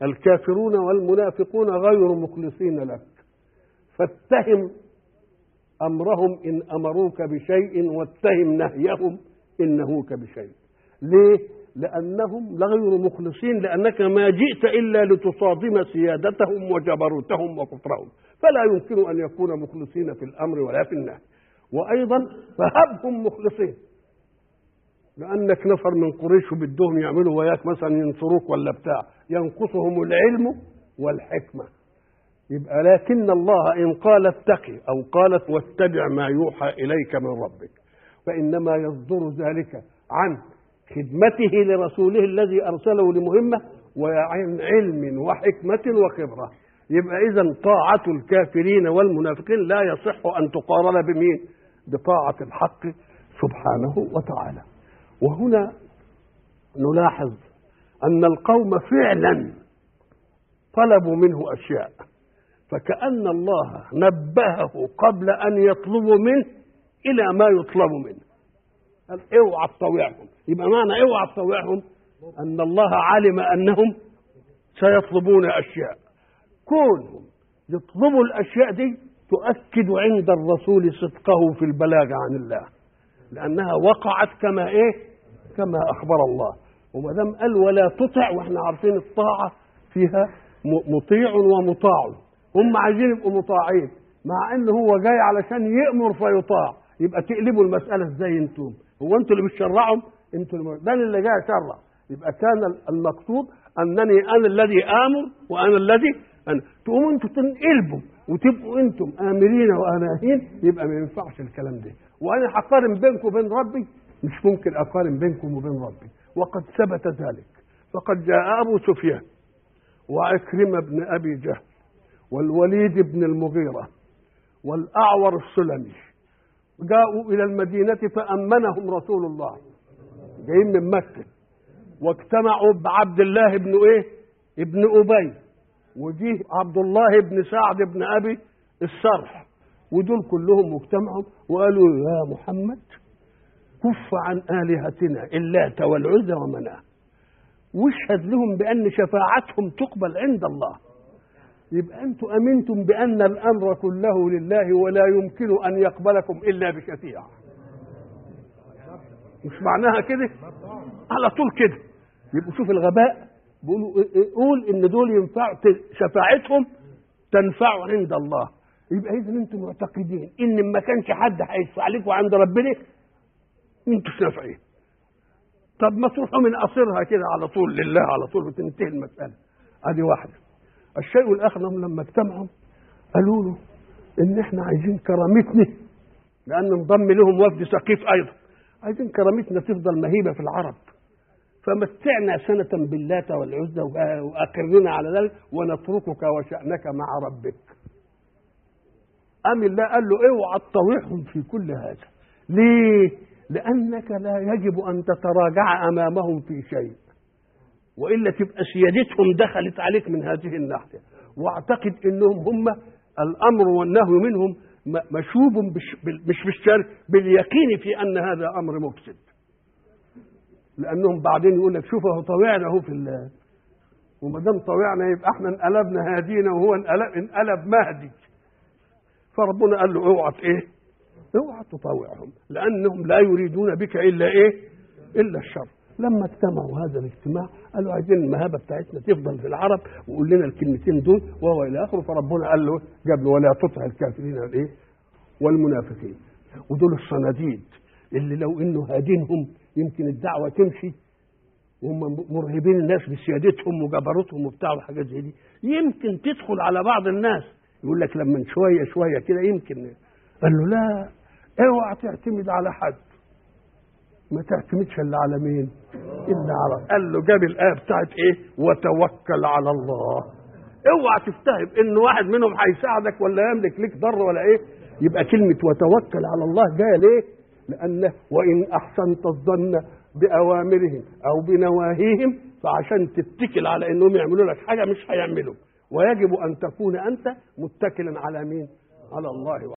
الكافرون والمنافقون غير مخلصين لك فاتهم امرهم ان امروك بشيء واتهم نهيهم ان نهوك بشيء ليه لانهم غير مخلصين لانك ما جئت الا لتصادم سيادتهم وجبروتهم وكفرهم فلا يمكن ان يكون مخلصين في الامر ولا في النهي وايضا فهبهم مخلصين لانك نفر من قريش وبدهم يعملوا وياك مثلا ينصروك ولا بتاع ينقصهم العلم والحكمه يبقى لكن الله ان قال اتقي او قالت واتبع ما يوحى اليك من ربك فانما يصدر ذلك عن خدمته لرسوله الذي ارسله لمهمه وعن علم وحكمه وخبره يبقى اذا طاعه الكافرين والمنافقين لا يصح ان تقارن بمين بطاعه الحق سبحانه وتعالى وهنا نلاحظ ان القوم فعلا طلبوا منه اشياء فكأن الله نبهه قبل أن يطلبوا منه إلى ما يطلب منه قال اوعى تطوعهم يبقى معنى اوعى تطوعهم أن الله علم أنهم سيطلبون أشياء كونهم يطلبوا الأشياء دي تؤكد عند الرسول صدقه في البلاغ عن الله لأنها وقعت كما إيه كما أخبر الله وما دام قال ولا تطع واحنا عارفين الطاعة فيها مطيع ومطاع هم عايزين يبقوا مطاعين مع ان هو جاي علشان يامر فيطاع يبقى تقلبوا المساله ازاي انتم هو انتوا اللي بتشرعهم انتوا اللي ده اللي جاي اشرع يبقى كان المقصود انني انا الذي امر وانا الذي أنا. تقوموا انتوا تنقلبوا وتبقوا انتم امرين واناهين يبقى ما ينفعش الكلام ده وانا هقارن بينكم وبين ربي مش ممكن اقارن بينكم وبين ربي وقد ثبت ذلك فقد جاء ابو سفيان وعكرمه بن ابي جهل والوليد بن المغيرة والأعور السلمي جاءوا إلى المدينة فأمنهم رسول الله جايين من مكة واجتمعوا بعبد الله بن إيه؟ ابن أبي وجيه عبد الله بن سعد بن أبي السرح ودول كلهم مجتمعوا وقالوا يا محمد كف عن آلهتنا اللات والعزى ومناه واشهد لهم بأن شفاعتهم تقبل عند الله يبقى انتم امنتم بان الامر كله لله ولا يمكن ان يقبلكم الا بشفيع مش معناها كده على طول كده يبقوا شوف الغباء بيقولوا قول ان دول ينفع شفاعتهم تنفع عند الله يبقى اذا انتم معتقدين ان ما كانش حد هيشفع لكم عند ربنا انتوا نافعين طب ما تروحوا من قصرها كده على طول لله على طول وتنتهي المساله ادي واحده الشيء الاخر انهم لما اجتمعوا قالوا له ان احنا عايزين كرامتنا لان انضم لهم وفد ثقيف ايضا عايزين كرامتنا تفضل مهيبه في العرب فمتعنا سنة باللات والعزى وأقرنا على ذلك ونتركك وشأنك مع ربك أم الله قال له اوعى تطوعهم في كل هذا ليه؟ لأنك لا يجب أن تتراجع أمامهم في شيء والا تبقى سيادتهم دخلت عليك من هذه الناحيه واعتقد انهم هم الامر والنهي منهم مشوب مش بالشرك باليقين في ان هذا امر مفسد لانهم بعدين يقول لك شوف اهو طوعنا اهو في الله وما دام طوعنا يبقى احنا انقلبنا هادينا وهو انقلب انقلب مهدي فربنا قال له اوعى ايه؟ اوعى تطاوعهم لانهم لا يريدون بك الا ايه؟ الا الشر لما اجتمعوا هذا الاجتماع قالوا عايزين المهابه بتاعتنا تفضل في العرب وقول لنا الكلمتين دول وهو الى اخره فربنا قال له جاب له ولا تطع الكافرين الايه؟ والمنافقين ودول الصناديد اللي لو انه هادينهم يمكن الدعوه تمشي وهم مرهبين الناس بسيادتهم وجبروتهم وبتاع وحاجات زي دي يمكن تدخل على بعض الناس يقول لك لما شويه شويه كده يمكن قال له لا اوعى تعتمد على حد ما تعتمدش الا على مين؟ الا على قال له جاب الايه بتاعت ايه؟ وتوكل على الله اوعى تفتهم ان واحد منهم هيساعدك ولا يملك لك ضر ولا ايه؟ يبقى كلمه وتوكل على الله جايه ليه؟ لان وان احسنت الظن باوامرهم او بنواهيهم فعشان تتكل على انهم يعملوا لك حاجه مش هيعملوا ويجب ان تكون انت متكلا على مين؟ على الله